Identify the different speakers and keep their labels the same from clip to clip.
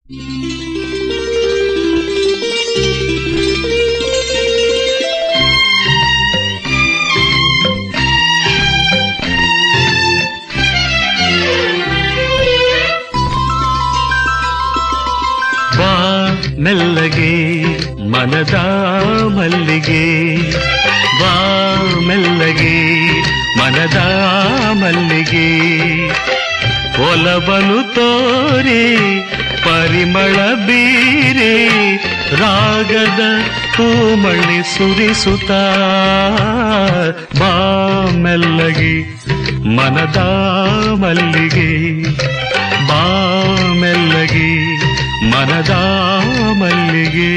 Speaker 1: ಬಾ ಮೆಲ್ಲಗೆ ಮನದ ಮಲ್ಲಿಗೆ ಬಾ ಮೆಲ್ಲಗೆ ಮನದ ಮಲ್ಲಿಗೆ ಒಲವನು ತೋರಿ ಪರಿಮಳ ಬೀರೆ ರಾಗದ ಹೂಮಣಿ ಸುರಿಸುತ್ತ ಬಾ ಮೆಲ್ಲಗೆ ಮನದ ಮಲ್ಲಿಗೆ ಬಾ ಮೆಲ್ಲಗೆ ಮನದ ಮಲ್ಲಿಗೆ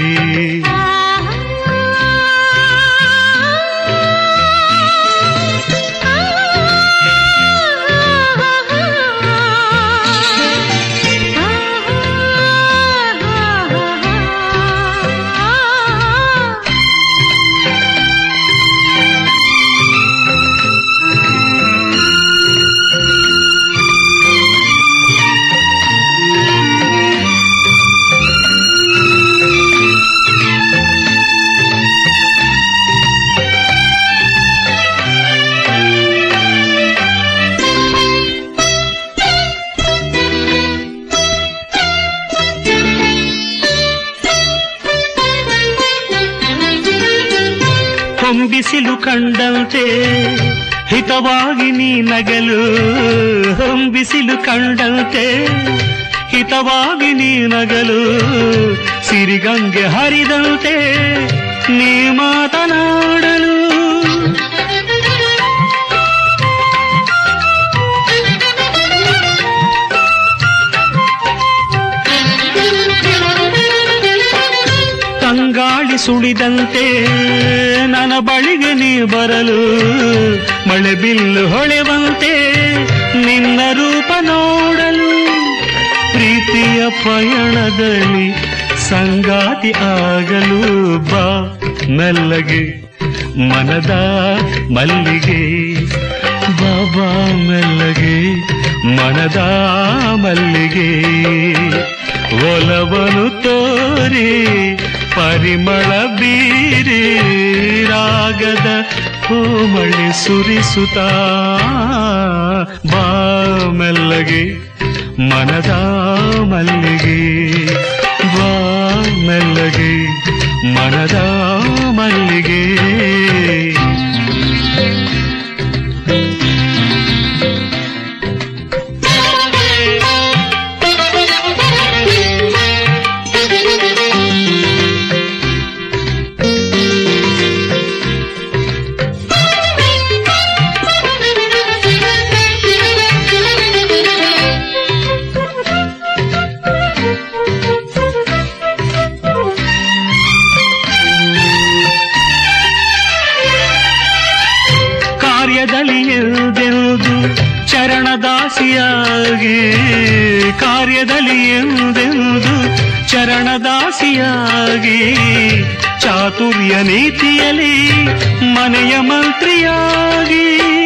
Speaker 1: ಹೊಂಬಿಸಿಲು ಕಂಡಂತೆ ಹಿತವಾಗಿ ನೀ ನಗಲು ಹೊಂಬಿಸಿಲು ಕಂಡಂತೆ ಹಿತವಾಗಿ ನೀ ನಗಲು ಸಿರಿಗಂಗೆ ಹರಿದಂತೆ ನೀ ಮಾತನಾಡಲು ತಂಗಾಳಿ ಸುಳಿದಂತೆ ನನ್ನ ಬಳಿಗೆ ನೀ ಬರಲು ಮಳೆ ಬಿಲ್ಲು ಹೊಳೆವಂತೆ ನಿನ್ನ ರೂಪ ನೋಡಲು ಪ್ರೀತಿಯ ಪಯಣದಲ್ಲಿ ಸಂಗಾತಿ ಆಗಲು ಬಾ ಮೆಲ್ಲಗೆ ಮನದ ಮಲ್ಲಿಗೆ ಬಾಬಾ ಮೆಲ್ಲಗೆ ಮನದ ಮಲ್ಲಿಗೆ ಒಲವನು ತೋರಿ ಪರಿಮಳ ಬೀರಿ ರಾಗದ ಹೂಮಳೆ ಸುರಿಸುತ್ತ ಬಾ ಮೆಲ್ಲಗೆ ಮನದ ಮಲ್ಲಿಗೆ ಬಾ ಮೆಲ್ಲಗೆ ಮನದ ಮಲ್ಲಿಗೆ ಕಾರ್ಯದಲ್ಲಿ ಎಂದೆಂದು ಚರಣದಾಸಿಯಾಗಿ ಕಾರ್ಯದಲ್ಲಿ ಎಂದೆಂದು ಚರಣದಾಸಿಯಾಗಿ ಚಾತುರ್ಯ ನೀತಿಯಲ್ಲಿ ಮನೆಯ ಮಂತ್ರಿಯಾಗಿ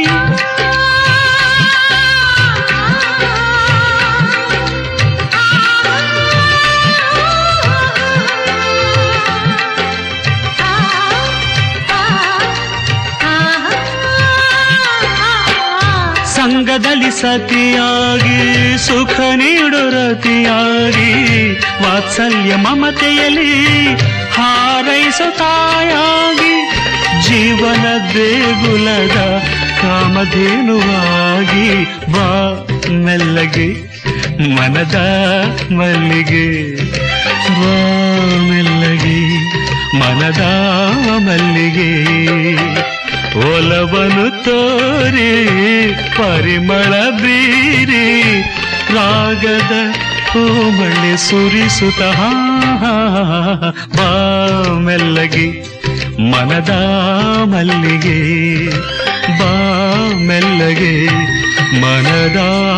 Speaker 1: ಸಂಘದಲ್ಲಿ ಸತಿಯಾಗಿ ಸುಖ ನೀಡು ರತಿಯಾಗಿ ವಾತ್ಸಲ್ಯ ಮಮತೆಯಲ್ಲಿ ಹಾರೈಸು ತಾಯಾಗಿ ಜೀವನ ದೇಗುಲದ ಕಾಮಧೇನುವಾಗಿ ಬಾ ಮೆಲ್ಲಗೆ ಮನದ ಮಲ್ಲಿಗೆ ಬಾ ಮೆಲ್ಲಗೆ ಮನದ ಮಲ್ಲಿಗೆ ಒಲವನು ತೋರಿ ಪರಿಮಳ ಬೀರಿ ರಾಗದ ಹೂಮಳೆ ಸುರಿಸುತ್ತ ಬಾ ಮೆಲ್ಲಗೆ ಮನದ ಮಲ್ಲಿಗೆ ಬಾ ಮೆಲ್ಲಗೆ ಮನದ